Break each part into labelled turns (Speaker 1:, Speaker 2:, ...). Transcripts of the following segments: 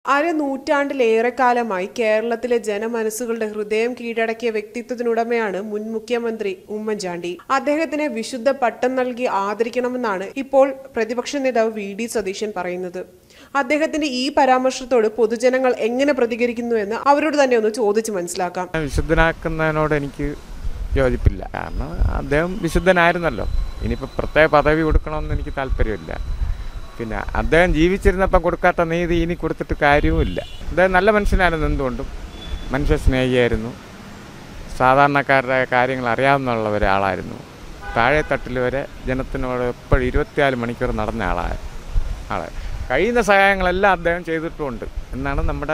Speaker 1: അരനൂറ്റാണ്ടിലേറെക്കാലമായി കേരളത്തിലെ ജനമനസ്സുകളുടെ ഹൃദയം കീഴടക്കിയ വ്യക്തിത്വത്തിനുടമയാണ് മുൻ മുഖ്യമന്ത്രി ഉമ്മൻചാണ്ടി അദ്ദേഹത്തിനെ വിശുദ്ധ പട്ടം നൽകി ആദരിക്കണമെന്നാണ് ഇപ്പോൾ പ്രതിപക്ഷ നേതാവ് വി ഡി സതീശൻ പറയുന്നത് അദ്ദേഹത്തിന്റെ ഈ പരാമർശത്തോട് പൊതുജനങ്ങൾ എങ്ങനെ പ്രതികരിക്കുന്നുവെന്ന് അവരോട് തന്നെ ഒന്ന് ചോദിച്ചു മനസ്സിലാക്കാം
Speaker 2: വിശുദ്ധനാക്കുന്നതിനോട് എനിക്ക് യോജിപ്പില്ല കാരണം അദ്ദേഹം വിശുദ്ധനായിരുന്നല്ലോ ഇനിയിപ്പോൾ പ്രത്യേക പദവി കൊടുക്കണമെന്ന് എനിക്ക് താല്പര്യമില്ല പിന്നെ അദ്ദേഹം ജീവിച്ചിരുന്നപ്പോൾ കൊടുക്കാത്ത നീതി ഇനി കൊടുത്തിട്ട് കാര്യവുമില്ല അദ്ദേഹം നല്ല മനുഷ്യനായിരുന്നു എന്തുകൊണ്ടും മനുഷ്യ സ്നേഹിയായിരുന്നു സാധാരണക്കാരുടെ കാര്യങ്ങൾ അറിയാവുന്നുള്ള ഒരാളായിരുന്നു താഴെ തട്ടിൽ വരെ ജനത്തിനോട് എപ്പോഴും ഇരുപത്തിനാല് മണിക്കൂർ നടന്ന ആളായ ആളെ കഴിയുന്ന സഹായങ്ങളെല്ലാം അദ്ദേഹം ചെയ്തിട്ടുമുണ്ട് എന്നാണ് നമ്മുടെ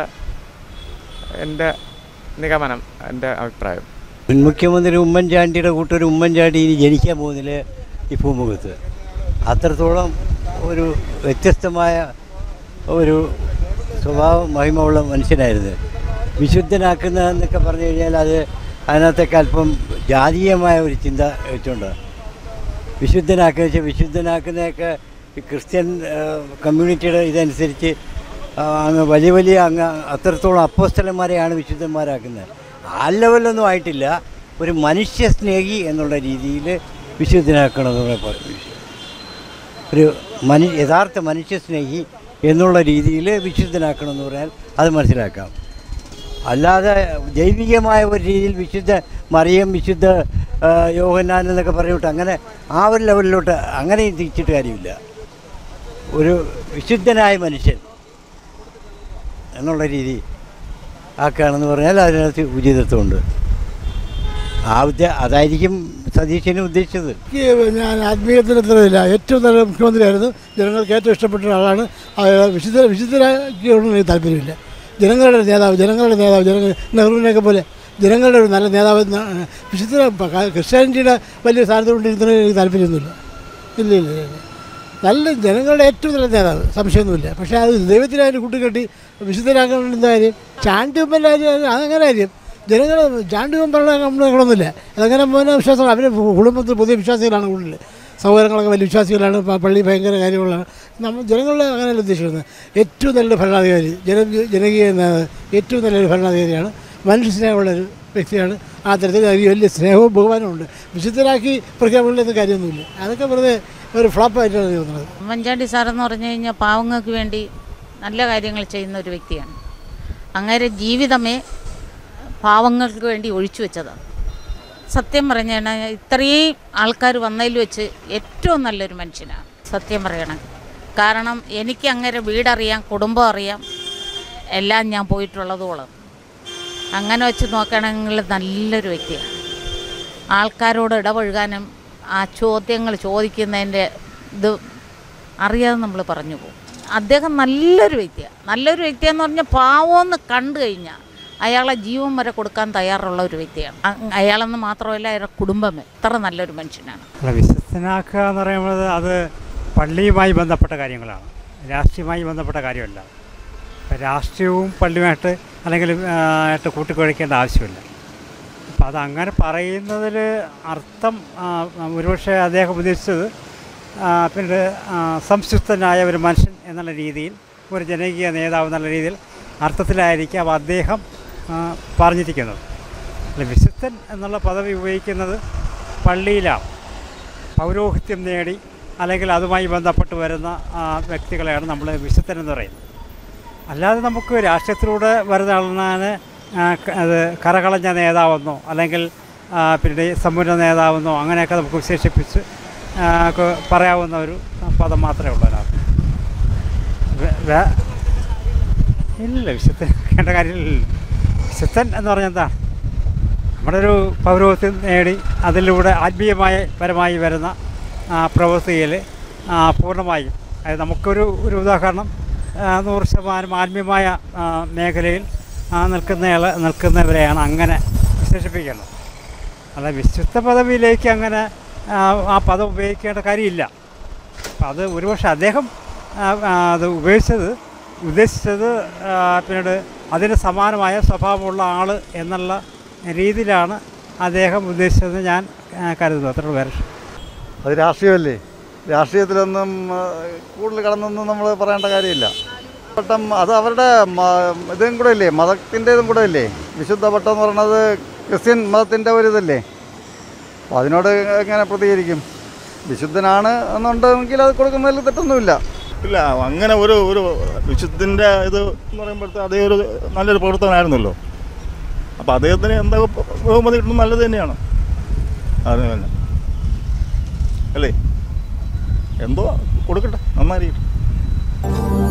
Speaker 2: എൻ്റെ നിഗമനം എൻ്റെ അഭിപ്രായം
Speaker 3: മുൻ മുഖ്യമന്ത്രി ഉമ്മൻചാണ്ടിയുടെ കൂട്ടൊരു ഉമ്മൻചാണ്ടി ഇനി ജനിക്കാൻ പോകുന്നില്ല ഈ ഭൂമുഖത്ത് അത്രത്തോളം ഒരു വ്യത്യസ്തമായ ഒരു സ്വഭാവ മഹിമയുള്ള മനുഷ്യനായിരുന്നു വിശുദ്ധനാക്കുന്ന എന്നൊക്കെ പറഞ്ഞു കഴിഞ്ഞാൽ അത് അതിനകത്തൊക്കെ അല്പം ജാതീയമായ ഒരു ചിന്ത വെച്ചുകൊണ്ട് വിശുദ്ധനാക്കുക വെച്ചാൽ വിശുദ്ധനാക്കുന്നതൊക്കെ ഈ ക്രിസ്ത്യൻ ആ, കമ്മ്യൂണിറ്റിയുടെ ഇതനുസരിച്ച് ആ, അങ്ങ് വലിയ വലിയ അങ്ങ് അത്രത്തോളം അപ്പോസ്തലന്മാരെയാണ് വിശുദ്ധന്മാരാക്കുന്നത് ആ ലെവലൊന്നും ആയിട്ടില്ല ഒരു മനുഷ്യ സ്നേഹി എന്നുള്ള രീതിയിൽ വിശുദ്ധനാക്കണമെന്ന് പറയും ഒരു മനു യഥാർത്ഥ മനുഷ്യ സ്നേഹി എന്നുള്ള രീതിയിൽ വിശുദ്ധനാക്കണമെന്ന് പറഞ്ഞാൽ അത് മനസ്സിലാക്കാം അല്ലാതെ ജൈവികമായ ഒരു രീതിയിൽ വിശുദ്ധ മറിയം വിശുദ്ധ ആ, യോഹന്നാൻ എന്നൊക്കെ പറഞ്ഞിട്ട് അങ്ങനെ ആ ഒരു ലെവലിലോട്ട് അങ്ങനെ തിരിച്ചിട്ട് കാര്യമില്ല ഒരു വിശുദ്ധനായ മനുഷ്യൻ എന്നുള്ള രീതി ആക്കുകയാണെന്ന് പറഞ്ഞാൽ അതിനകത്ത് ഉചിതത്വമുണ്ട് ആ ഉദ്ദേ അതായിരിക്കും സതീശന് ഉദ്ദേശിച്ചത്
Speaker 4: എനിക്ക് ഞാൻ ആത്മീയത്തിന് ഇത്രയില്ല ഏറ്റവും നല്ല മുഖ്യമന്ത്രിയായിരുന്നു ജനങ്ങൾക്ക് ഏറ്റവും ഇഷ്ടപ്പെട്ട ഒരാളാണ് അയാൾ വിശുദ്ധ വിശുദ്ധരാക്കിയോടും എനിക്ക് താല്പര്യമില്ല ജനങ്ങളുടെ നേതാവ് ജനങ്ങളുടെ നേതാവ് ജനങ്ങൾ നെഹ്റുവിനെയൊക്കെ പോലെ ജനങ്ങളുടെ ഒരു നല്ല നേതാവ് എന്ന- വിശുദ്ധ ക്രിസ്ത്യാനിറ്റിയുടെ വലിയ സ്ഥാനത്തുകൊണ്ടിരുന്നതിന് എനിക്ക് താല്പര്യമൊന്നുമില്ല ഇല്ല ഇല്ല ഇല്ല ഇല്ല. നല്ല ജനങ്ങളുടെ ഏറ്റവും നല്ല നേതാവ് സംശയമൊന്നുമില്ല പക്ഷേ അത് ദൈവത്തിന് അതിന് കൂട്ടിക്കെട്ടി വിശുദ്ധരാക്കേണ്ട കാര്യം ചാണ്ടുമ്പല്ല അതങ്ങനെ കാര്യം ജനങ്ങൾ ചാണ്ടുകം പറഞ്ഞ നമ്മളൊന്നുമില്ല അതങ്ങനെ മോനെ വിശ്വാസമാണ് അവരുടെ കുടുംബത്തിൽ പുതിയ വിശ്വാസികളാണ് കൂടുതൽ സഹോദരങ്ങളൊക്കെ വലിയ വിശ്വാസികളാണ് പ- പള്ളി ഭയങ്കര കാര്യങ്ങളാണ് നമ്മൾ ജനങ്ങളുടെ അങ്ങനെയല്ല ഉദ്ദേശിക്കുന്നത് ഏറ്റവും നല്ല ഭരണാധികാരി ജന ജനകീയ നേതാവ് ഏറ്റവും നല്ലൊരു ഭരണാധികാരിയാണ് മനുഷ്യ സ്നേഹമുള്ളൊരു വ്യക്തിയാണ് ആ തരത്തിൽ അതിന് വലിയ സ്നേഹവും ബഹുമാനവും ഉണ്ട് വിശുദ്ധരാക്കി പ്രഖ്യാപനമില്ലെന്ന് കാര്യമൊന്നുമില്ല അതൊക്കെ വെറുതെ ഒരു ഫ്ലോപ്പായിട്ടാണ് തോന്നുന്നത്
Speaker 5: ഉമ്മൻചാണ്ടി സാറെന്ന് പറഞ്ഞു കഴിഞ്ഞാൽ പാവങ്ങൾക്ക് വേണ്ടി നല്ല കാര്യങ്ങൾ ചെയ്യുന്ന ഒരു വ്യക്തിയാണ് അങ്ങേരെ ജീവിതമേ പാവങ്ങൾക്ക് വേണ്ടി ഒഴിച്ചു വെച്ചതാണ് സത്യം പറഞ്ഞാൽ ഇത്രയും ആൾക്കാർ വന്നതിൽ വെച്ച് ഏറ്റവും നല്ലൊരു മനുഷ്യനാണ് സത്യം പറയണം കാരണം എനിക്ക് അങ്ങനെ വീടറിയാം കുടുംബം അറിയാം എല്ലാം ഞാൻ പോയിട്ടുള്ളതോളം അങ്ങനെ വെച്ച് നോക്കുകയാണെങ്കിൽ നല്ലൊരു വ്യക്തിയാണ് ആൾക്കാരോട് ഇടപഴകാനും ആ ചോദ്യങ്ങൾ ചോദിക്കുന്നതിൻ്റെ ഇത് അറിയാതെ നമ്മൾ പറഞ്ഞു പോകും അദ്ദേഹം നല്ലൊരു വ്യക്തിയാണ് നല്ലൊരു വ്യക്തിയെന്ന് പറഞ്ഞാൽ പാവമെന്ന് കണ്ടു കഴിഞ്ഞാൽ അയാളെ ജീവൻ വരെ കൊടുക്കാൻ തയ്യാറുള്ള ഒരു വ്യക്തിയാണ് അ- അയാളെന്ന് മാത്രമല്ല അയാളുടെ കുടുംബമേ അത്ര നല്ലൊരു മനുഷ്യനാണ്
Speaker 6: അല്ല വിശ്വസ്തനാക്കുക എന്ന് പറയുന്നത് അത് പള്ളിയുമായി ബന്ധപ്പെട്ട കാര്യങ്ങളാണ് രാഷ്ട്രീയമായി ബന്ധപ്പെട്ട കാര്യമല്ല ഇപ്പം രാഷ്ട്രീയവും പള്ളിയുമായിട്ട് അല്ലെങ്കിൽ ആ, ആയിട്ട് കൂട്ടിക്കുഴയ്ക്കേണ്ട ആവശ്യമില്ല അപ്പം അത് അങ്ങനെ പറയുന്നതിൽ അർത്ഥം ആ, ഒരുപക്ഷെ അദ്ദേഹം ഉദ്ദേശിച്ചത് ആ, പിന്നീട് ആ, സംശുദ്ധനായ ഒരു മനുഷ്യൻ എന്നുള്ള രീതിയിൽ ഒരു ജനകീയ നേതാവ് എന്നുള്ള രീതിയിൽ അർത്ഥത്തിലായിരിക്കാം അദ്ദേഹം ആ, പറഞ്ഞിരിക്കുന്നത് അല്ല വിശുദ്ധൻ എന്നുള്ള പദവി ഉപയോഗിക്കുന്നത് പള്ളിയിലാണ് പൗരോഹിത്യം നേടി അല്ലെങ്കിൽ അതുമായി ബന്ധപ്പെട്ട് വരുന്ന ആ, വ്യക്തികളെയാണ് നമ്മൾ വിശുദ്ധൻ എന്ന് പറയുന്നത് അല്ലാതെ നമുക്ക് രാഷ്ട്രീയത്തിലൂടെ വരുന്ന ആളിനെ ആ, ക- അത് കരകളഞ്ഞ നേതാവെന്നോ അല്ലെങ്കിൽ ആ, പിന്നെ സമ്പന്ന നേതാവെന്നോ അങ്ങനെയൊക്കെ നമുക്ക് വിശേഷിപ്പിച്ച് ആ, ഒക്കെ പറയാവുന്ന ഒരു പദം മാത്രമേ ഉള്ളൂ അതിനകത്ത് വേ- വേ- ഇല്ല വിശുദ്ധൻ കേണ്ട കാര്യമില്ല വിശുദ്ധൻ എന്ന് പറഞ്ഞാൽ എന്താ നമ്മുടെ ഒരു പൗരോഹിത്യം നേടി അതിലൂടെ ആത്മീയമായ പരമായി വരുന്ന ആ, പ്രവൃത്തിയിൽ ആ, പൂർണ്ണമായും അതായത് നമുക്കൊരു ഒരു ഉദാഹരണം ആ, നൂറ് ശതമാനം ആത്മീയമായ ആ, മേഖലയിൽ ആ, നിൽക്കുന്നയാൾ നിൽക്കുന്നവരെയാണ് അങ്ങനെ വിശേഷിപ്പിക്കേണ്ടത് അല്ല വിശുദ്ധ പദവിയിലേക്ക് അങ്ങനെ ആ, ആ പദം ഉപയോഗിക്കേണ്ട കാര്യമില്ല അപ്പം അത് ഒരുപക്ഷെ അദ്ദേഹം ആ, ആ, അത് ഉപയോഗിച്ചത് ഉദ്ദേശിച്ചത് ആ, പിന്നീട് അതിന് സമാനമായ സ്വഭാവമുള്ള ആൾ എന്നുള്ള രീതിയിലാണ് അദ്ദേഹം ഉദ്ദേശിച്ചതെന്ന് ഞാൻ ആ, കരുതുന്നു അത്ര പേര്
Speaker 7: അത് രാഷ്ട്രീയമല്ലേ രാഷ്ട്രീയത്തിലൊന്നും ആ, കൂടുതൽ കടന്നൊന്നും നമ്മൾ പറയേണ്ട കാര്യമില്ല പട്ടം അത് അവരുടെ മ- ഇതും കൂടെ ഇല്ലേ മതത്തിൻ്റെതും കൂടെ ഇല്ലേ വിശുദ്ധ പട്ടം എന്ന് പറയുന്നത് ക്രിസ്ത്യൻ മതത്തിൻ്റെ ഒരു ഇതല്ലേ അപ്പോൾ അതിനോട് എങ്ങനെ പ്രതികരിക്കും വിശുദ്ധനാണ് എന്നുണ്ടെങ്കിൽ അത് കൊടുക്കുന്നതിൽ തെറ്റൊന്നുമില്ല
Speaker 8: ഇല്ല അങ്ങനെ ഒരു ഒരു വിശുദ്ധിൻ്റെ ഇത് എന്ന് പറയുമ്പോഴത്തെ അതേ ഒരു നല്ലൊരു പ്രവർത്തനമായിരുന്നല്ലോ അപ്പോൾ അദ്ദേഹത്തിന് എന്താ ബഹുമതി കിട്ടുന്നത് നല്ലത് തന്നെയാണ് അതിന് തന്നെ അല്ലേ എന്തോ കൊടുക്കട്ടെ നന്നായിരിക്കും